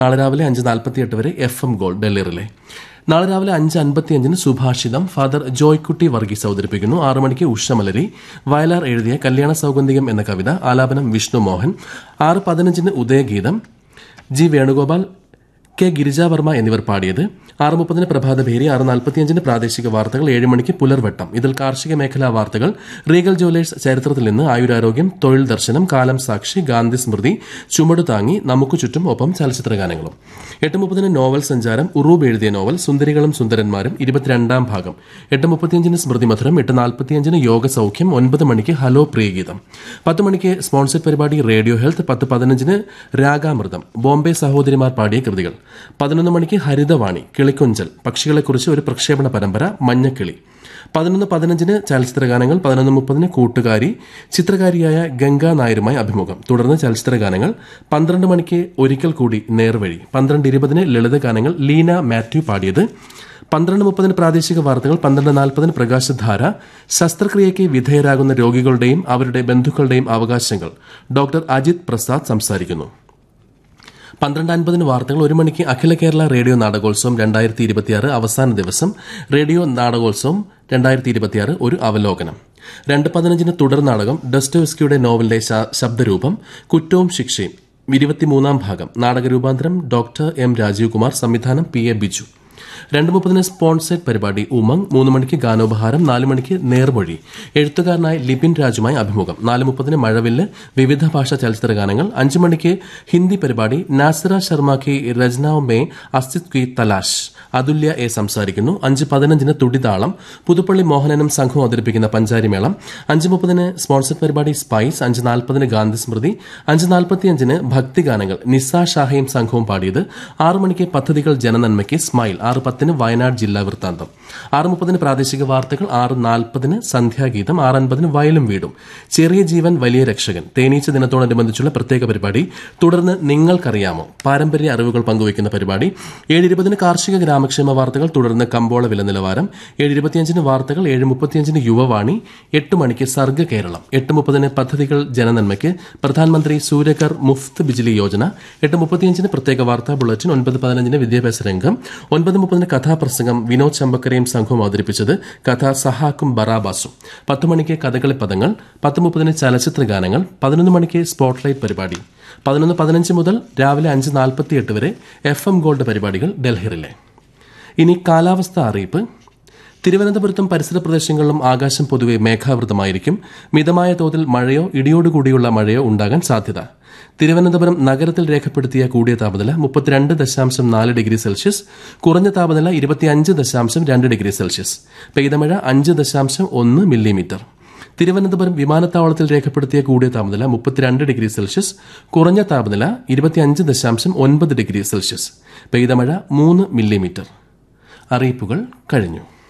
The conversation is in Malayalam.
നാളെ രാവിലെ അഞ്ച് നാൽപ്പത്തിയെട്ട് വരെ F M gold Delhi relay നാളെ രാവിലെ അഞ്ച് അൻപത്തിയഞ്ചിന് സുഭാഷിതം ഫാദർ ജോയ്ക്കുട്ടി വർഗീസ് അവതരിപ്പിക്കുന്നു ആറു മണിക്ക് ഉഷമലരി വയലാർ എഴുതിയ കല്യാണ സൗഗന്ധികം എന്ന കവിത ആലാപനം വിഷ്ണു മോഹൻ ആറ് പതിനഞ്ചിന് ഉദയഗീതം ജി വേണുഗോപാൽ കെ ഗിരിജാവർമ്മ എന്നിവർ പാടിയത് ആറ് മുപ്പതിന് പ്രഭാതഭേരി ആറ് നാൽപ്പത്തിയഞ്ചിന് പ്രാദേശിക വാർത്തകൾ ഏഴ് മണിക്ക് പുലർവട്ടം ഇതിൽ കാർഷിക മേഖലാ വാർത്തകൾ റീഗൽ ജുവലേഴ്സ് ചരിത്രത്തിൽ നിന്ന് ആയുരാരോഗ്യം തൊഴിൽ ദർശനം കാലം സാക്ഷി ഗാന്ധി സ്മൃതി ചുമടു താങ്ങി നമുക്ക് ചുറ്റും ഒപ്പം ചലച്ചിത്ര ഗാനങ്ങളും എട്ട് മുപ്പതിന് നോവൽ സഞ്ചാരം ഉറൂബ് എഴുതിയ നോവൽ സുന്ദരികളും സുന്ദരന്മാരും ഇരുപത്തിരണ്ടാം ഭാഗം എട്ട് മുപ്പത്തിയഞ്ചിന് സ്മൃതി മധുരം എട്ട് നാൽപ്പത്തിയഞ്ചിന് യോഗ സൗഖ്യം ഒൻപത് മണിക്ക് ഹലോ പ്രിയഗീതം പത്ത് മണിക്ക് സ്പോൺസർഡ് പരിപാടി റേഡിയോ ഹെൽത്ത് പത്ത് പതിനഞ്ചിന് രാഗാമൃതം ബോംബെ സഹോദരിമാർ പാടിയ കൃതികൾ പതിനൊന്ന് മണിക്ക് ഹരിതവാണി കിളിക്കൊഞ്ചൽ പക്ഷികളെക്കുറിച്ച് ഒരു പ്രക്ഷേപണ പരമ്പര മഞ്ഞക്കിളി പതിനൊന്ന് പതിനഞ്ചിന് ചലച്ചിത്ര ഗാനങ്ങൾ പതിനൊന്ന് മുപ്പതിന് കൂട്ടുകാരി ചിത്രകാരിയായ ഗംഗാ നായരുമായി അഭിമുഖം തുടർന്ന് ചലച്ചിത്ര ഗാനങ്ങൾ പന്ത്രണ്ട് മണിക്ക് ഒരിക്കൽ കൂടി നേർവഴി പന്ത്രണ്ട് ഇരുപതിന് ലളിത ഗാനങ്ങൾ ലീന മാത്യു പാടിയത് പന്ത്രണ്ട് മുപ്പതിന് പ്രാദേശിക വാർത്തകൾ പന്ത്രണ്ട് നാൽപ്പതിന് പ്രകാശധാര ശസ്ത്രക്രിയയ്ക്ക് വിധേയരാകുന്ന രോഗികളുടെയും അവരുടെ ബന്ധുക്കളുടെയും അവകാശങ്ങൾ ഡോക്ടർ അജിത് പ്രസാദ് സംസാരിക്കുന്നു പന്ത്രണ്ട് അൻപതിന് വാർത്തകൾ ഒരു മണിക്ക് അഖില കേരള റേഡിയോ നാടകോത്സവം രണ്ടായിരത്തി ഇരുപത്തിയാറ് അവസാന ദിവസം റേഡിയോ നാടകോത്സവം രണ്ടായിരത്തി ഇരുപത്തിയാറ് ഒരു അവലോകനം രണ്ട് പതിനഞ്ചിന് തുടർ നാടകം ഡസ്റ്റോസ്കിയുടെ നോവലിന്റെ ശ- ശബ്ദരൂപം കുറ്റവും ശിക്ഷയും ഇരുപത്തിമൂന്നാം ഭാഗം നാടകരൂപാന്തരം ഡോക്ടർ എം രാജീവ് കുമാർ സംവിധാനം പി എ ബിജു രണ്ട് മുപ്പതിന് സ്പോൺസേഡ് പരിപാടി ഉമങ് മൂന്ന് മണിക്ക് ഗാനോപഹാരം നാല് മണിക്ക് നേർമൊഴി എഴുത്തുകാരനായ ലിപിൻ രാജുമായി അഭിമുഖം നാല് മുപ്പതിന് മഴവില്ല് വിവിധ ഭാഷാ ചലച്ചിത്ര ഗാനങ്ങൾ അഞ്ച് മണിക്ക് ഹിന്ദി പരിപാടി നാസിറ ശർമ്മ കി രചനാവ് മേ അസ്തിത് കി തലാഷ് അതുല്യ എ സംസാരിക്കുന്നു അഞ്ച് പതിനഞ്ചിന് തുടിതാളം പുതുപ്പള്ളി മോഹനനും സംഘവും അവതരിപ്പിക്കുന്ന പഞ്ചാരിമേളം അഞ്ച് മുപ്പതിന് സ്പോൺസർഡ് പരിപാടി സ്പൈസ് അഞ്ച് നാൽപ്പതിന് ഗാന്ധി സ്മൃതി അഞ്ച് നാൽപ്പത്തിയഞ്ചിന് ഭക്തിഗാനങ്ങൾ നിസ ഷാഹയും സംഘവും പാടിയത് ആറ് മണിക്ക് പദ്ധതികൾ ജനനന്മയ്ക്ക് സ്മൈൽ ആറ് പത്തിന് വയനാട് ജില്ലാ വൃത്താന്തം ആറ് മുപ്പതിന് പ്രാദേശിക വാർത്തകൾ ആറ് നാൽപ്പതിന് സന്ധ്യാഗീതം ആറ് അൻപതിന് വയലും വീടും ചെറിയ ജീവൻ വലിയ രക്ഷകൻ തേനീച്ച ദിനത്തോടനുബന്ധിച്ചുള്ള പ്രത്യേക പരിപാടി തുടർന്ന് നിങ്ങൾക്കറിയാമോ പാരമ്പര്യ അറിവുകൾ പങ്കുവയ്ക്കുന്ന പരിപാടി ഏഴ് ഇരുപതിന് കാർഷിക ഗ്രാമക്ഷേമ വാർത്തകൾ തുടർന്ന് കമ്പോള വില നിലവാരം ഏഴ് ഇരുപത്തിയഞ്ചിന് വാർത്തകൾ ഏഴ് മുപ്പത്തിയഞ്ചിന് യുവവാണി എട്ട് മണിക്ക് സർഗ കേരളം എട്ട് മുപ്പതിന് പദ്ധതികൾ ജനനന്മയ്ക്ക് പ്രധാനമന്ത്രി സൂര്യകർ മുഫ്ത് ബിജിലി യോജന എട്ട് മുപ്പത്തിയഞ്ചിന് പ്രത്യേക വാർത്താ ബുള്ളറ്റിൻ ഒൻപത് പതിനഞ്ചിന് വിദ്യാഭ്യാസ രംഗം ഒൻപത് മുപ്പതിന് കഥാപ്രസംഗം വിനോദ് ചമ്പക്കരയും സംഘവും അവതരിപ്പിച്ചത് കഥ സഹാക്കും ബറാബാസും പത്ത് മണിക്ക് കഥകളി പദങ്ങൾ പത്ത് മുപ്പതിന് ചലച്ചിത്ര ഗാനങ്ങൾ പതിനൊന്ന് മണിക്ക് സ്പോട്ട്ലൈറ്റ് പരിപാടി പതിനൊന്ന് പതിനഞ്ച് മുതൽ രാവിലെ അഞ്ച് നാൽപ്പത്തിയെട്ട് വരെ എഫ് എം ഗോൾഡ് പരിപാടികൾ ഡൽഹിയിലെ ഇനി കാലാവസ്ഥ അറിയിപ്പ് തിരുവനന്തപുരത്തും പരിസര പ്രദേശങ്ങളിലും ആകാശം പൊതുവെ മേഘാവൃതമായിരിക്കും മിതമായ തോതിൽ മഴയോ ഇടിയോടുകൂടിയുള്ള മഴയോ ഉണ്ടാകാൻ സാധ്യത തിരുവനന്തപുരം നഗരത്തിൽ രേഖപ്പെടുത്തിയ കൂടിയ താപനില മുപ്പത്തിരണ്ട് ദശാംശം നാല് ഡിഗ്രി സെൽഷ്യസ് കുറഞ്ഞ താപനില ഇരുപത്തിയഞ്ച് ദശാംശം രണ്ട് ഡിഗ്രി സെൽഷ്യസ് പെയ്തമഴ അഞ്ച് ദശാംശം ഒന്ന് മില്ലിമീറ്റർ തിരുവനന്തപുരം വിമാനത്താവളത്തിൽ രേഖപ്പെടുത്തിയ കൂടിയ താപനില മുപ്പത്തിരണ്ട് ഡിഗ്രി സെൽഷ്യസ് കുറഞ്ഞ താപനില ഇരുപത്തിയഞ്ച് ദശാംശം ഒൻപത് ഡിഗ്രി സെൽഷ്യസ് പെയ്തമഴ മൂന്ന് മില്ലിമീറ്റർ അറിയിപ്പുകൾ കഴിഞ്ഞു